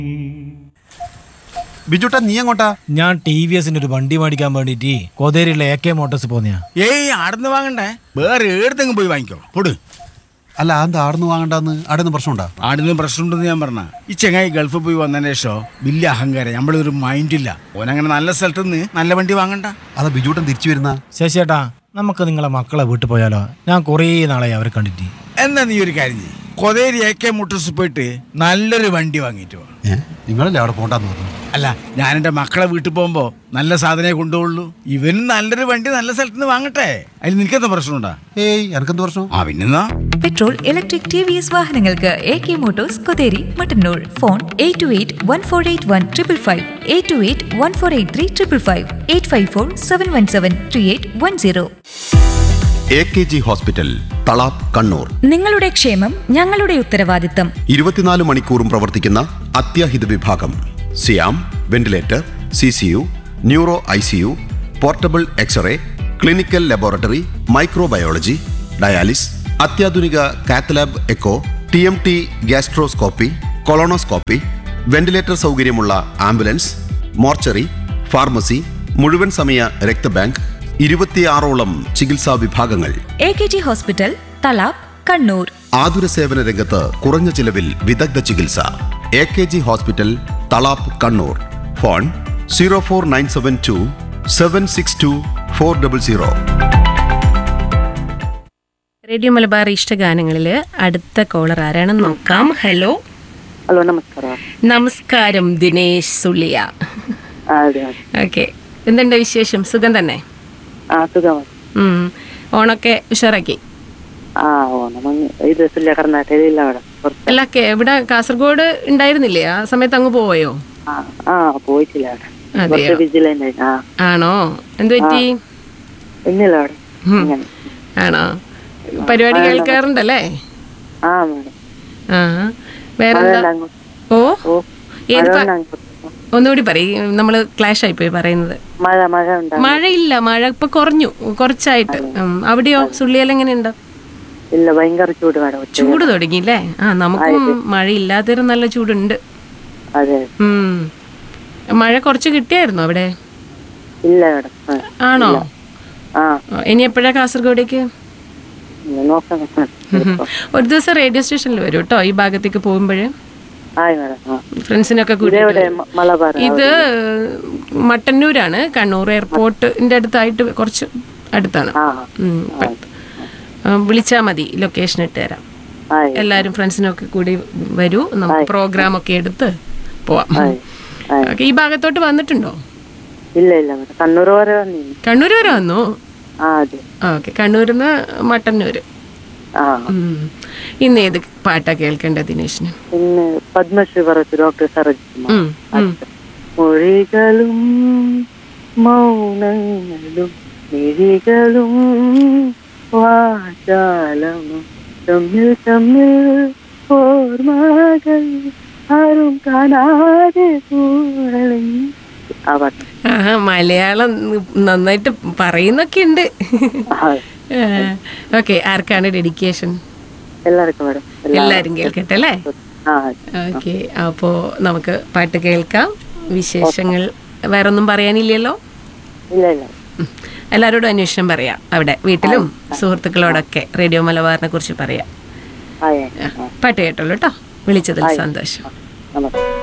ബിജുട്ടാ നീ എങ്ങോട്ടാ ഞാൻ ടി വി എസിന്റെ ഒരു വണ്ടി മേടിക്കാൻ വേണ്ടിട്ട് കോതേരിയിലെ എ കെ മോട്ടോഴ്സ് പോന്നെയാ ഏയ് ആടുന്ന് വാങ്ങണ്ടേ വേറെ ഏടത്തെങ്കിലും പോയി വാങ്ങിക്കോ പൊട് അല്ല എന്താ ആടുന്ന് വാങ്ങണ്ടെന്ന് ആടുന്ന് പ്രശ്നമുണ്ടാ ആടുന്ന് പ്രശ്നമുണ്ടെന്ന് ഞാൻ പറഞ്ഞ ഈ ചെങ്ങായി ഗൾഫിൽ പോയി വന്നതിന് ശേഷം വലിയ അഹങ്കാരം നമ്മളൊരു മൈൻഡില്ല ഓനങ്ങനെ നല്ല സ്ഥലത്ത് നിന്ന് നല്ല വണ്ടി വാങ്ങണ്ട അതാ ബിജുട്ടൻ തിരിച്ചു വരുന്ന ശശിയേട്ടാ നമുക്ക് നിങ്ങളെ മക്കളെ വീട്ടിൽ പോയാലോ ഞാൻ കുറേ നാളായി അവരെ കണ്ടിട്ട് എന്നാ നീ ഒരു കാര്യം ചെയ്യ് കൊതേരി എ കെ മോട്ടോഴ്സ് പോയിട്ട് നല്ലൊരു വണ്ടി വാങ്ങിയിട്ട് വാ ഏ നിങ്ങളല്ലേ അവിടെ പോണ്ടെന്ന് പറഞ്ഞു അല്ല ഞാൻ എൻ്റെ മക്കളെ വീട്ടിൽ പോകുമ്പോൾ നല്ല സാധനമേ കൊണ്ടുപോകുള്ളൂ ഇവനും നല്ലൊരു വണ്ടി നല്ല സ്ഥലത്ത് നിന്ന് വാങ്ങട്ടെ അതിൽ നിനക്കെന്താ പ്രശ്നമുണ്ടാ ഏയ് എനക്കെന്ത് പ്രശ്നം ആ പിന്നെന്നാ petrol electric T V S വാഹനങ്ങൾക്ക് A K motors Kotheri Mattannur phone eight two eight one four eight one triple five eight two eight one four eight three triple five eight five four seven one seven three eight one zero A K G hospital Thalap Kannur നിങ്ങളുടെ ക്ഷേമം ഞങ്ങളുടെ ഉത്തരവാദിത്തം ഇരുപത്തിനാല് മണിക്കൂറും പ്രവർത്തിക്കുന്ന അത്യാഹിത വിഭാഗം സിയാം ventilator C C U neuro I C U portable X-ray clinical laboratory microbiology dialysis അത്യാധുനിക cath lab echo T M T gastroscopy colonoscopy ventilator സൗകര്യമുള്ള ആംബുലൻസ് മോർച്ചറി ഫാർമസി മുഴുവൻ സമയ രക്തബാങ്ക് ഇരുപത്തിയാറോളം ചികിത്സാ വിഭാഗങ്ങൾ A K G hospital Thalap Kannur ആതുര സേവന രംഗത്ത് കുറഞ്ഞ ചിലവിൽ വിദഗ്ധ ചികിത്സ A K G hospital Thalap Kannur phone zero four nine seven two seven six two four double zero radio Malabar ഇഷ്ടഗാനങ്ങളിൽ അടുത്ത കോളർ ആരാണെന്ന് നോക്കാം ഹലോ ಹಲೋ ನಮಸ್ಕಾರ നമസ്കാരം ദിനേശ് സുളിയ ಆ, ಅದೇ ಅದೇ. ഓക്കെ എന്തുണ്ട് വിശേഷം സുഖം തന്നെ ಆ ಸುಗಮ ഉം. ഓണൊക്കെ ഉഷാറാക്കി ആ ഓ നമങ് ഇത് സുല്യ കർണാടക ಇಲ್ಲ ಮೇಡಮ್ കുറച്ച് അല്ല കെ- ഇവിടെ കാസർഗോഡ് ഉണ്ടായിരുന്നില്ലേ ആ സമയത്ത് അങ്ങ് പോയോ ആ ആ പോയിട്ടില്ല അവിടെ അതെയോ? കുറച്ച് വിജിലൻ്റ് ആ ആണോ എന്ത് പറ്റി ഇന്നില്ല അവിടെ അങ്ങനെ ആണോ പരിപാടി കേൾക്കാറുണ്ടല്ലേ ആ മേഡം ആ വേറെന്താ മഴ അങ്ങോട്ട് ഓ ഓ ഏത് മഴ പ- ഉണ്ട് അങ്ങോട്ട് ഒന്നുകൂടി പറയും നമ്മൾ ക്ലാഷ് ആയിപ്പോയി പറയുന്നത് മഴ മഴ ഉണ്ടാ മഴയില്ല മഴ ഇപ്പൊ കുറഞ്ഞു കുറച്ചായിട്ട് ഉം. അവിടെയോ സുള്ളിയെല്ലാം എങ്ങനെയുണ്ട് ഇല്ല ഭയങ്കര ചൂട് മേഡം ഉച്ച ചൂട് തുടങ്ങിയില്ലേ ആ നമുക്കും മഴയില്ലാത്തൊരു നല്ല ചൂടുണ്ട് അതെ ഉം. മഴ കുറച്ച് കിട്ടിയായിരുന്നു അവിടെ ഇല്ല മേഡം ആ, ആണോ ആ ആ, ഇനി എപ്പോഴാ കാസർഗോഡേക്ക് ഇല്ല, നോക്കാം നോക്കാം. ഒരു ദിവസം റേഡിയോ സ്റ്റേഷനിൽ വരും കേട്ടോ ഈ ഭാഗത്തേക്ക് പോകുമ്പോഴേ ആയി മേഡം ആ ഫ്രണ്ട്സിനൊക്കെ കൂടി ഇതെവിടെ മ- മലബാർ ഇത് മട്ടന്നൂരാണ് കണ്ണൂർ എയർപോർട്ടിന്റെ അടുത്തായിട്ട് കുറച്ച് അടുത്താണ് ആ ഉം, പെ- ആ, വിളിച്ചാ മതി ലൊക്കേഷൻ ഇട്ട് തരാം ആയി എല്ലാരും ഫ്രണ്ട്സിനൊക്കെ കൂടി വരൂ നമുക്ക് പ്രോഗ്രാം ഒക്കെ എടുത്ത് പോവാം ആയി ആയി ഓക്കെ ഈ ഭാഗത്തോട്ട് വന്നിട്ടുണ്ടോ ഇല്ല ഇല്ല മേഡം കണ്ണൂർ വരെ വന്നില്ല കണ്ണൂർ വരെ വന്നു ആ അതെ ഓക്കെ കണ്ണൂരിൽ നിന്ന് മട്ടന്നൂര് ആ ഉം. ഇന്ന് ഏത് പാട്ടാ കേൾക്കേണ്ടത് ദിനേശിന് പിന്നെ പത്മശ്രീ പറച്ചു ഡോക്ടർ സരോജ് കുമാർ ഉം, ഉം. മൊഴികളും മൗനങ്ങളും മിഴികളും വാചാലമും തമ്മിൽ തമ്മിൽ ഓർമ്മകൾ ആരും കാണാതെ കൂടലും ആ പാട്ട് ആ മലയാളം നന്നായിട്ട് പറയുന്നൊക്കെ ഉണ്ട് ആ, ഓക്കെ ആർക്കാണ് ഡെഡിക്കേഷൻ എല്ലാവർക്കും മേഡം എല്ലാരും കേൾക്കട്ടെ അല്ലേ ആ ഓക്കെ അപ്പോ നമുക്ക് പാട്ട് കേൾക്കാം വിശേഷങ്ങൾ വേറൊന്നും പറയാനില്ലല്ലോ ഇല്ല ഇല്ല ഉം. എല്ലാവരോടും അന്വേഷണം പറയാം അവിടെ വീട്ടിലും സുഹൃത്തുക്കളോടൊക്കെ റേഡിയോ മലബാറിനെ കുറിച്ച് പറയാം ആയ ആ, പാട്ട് കേട്ടോളൂ കേട്ടോ വിളിച്ചതിൽ സന്തോഷം നമസ്കാരം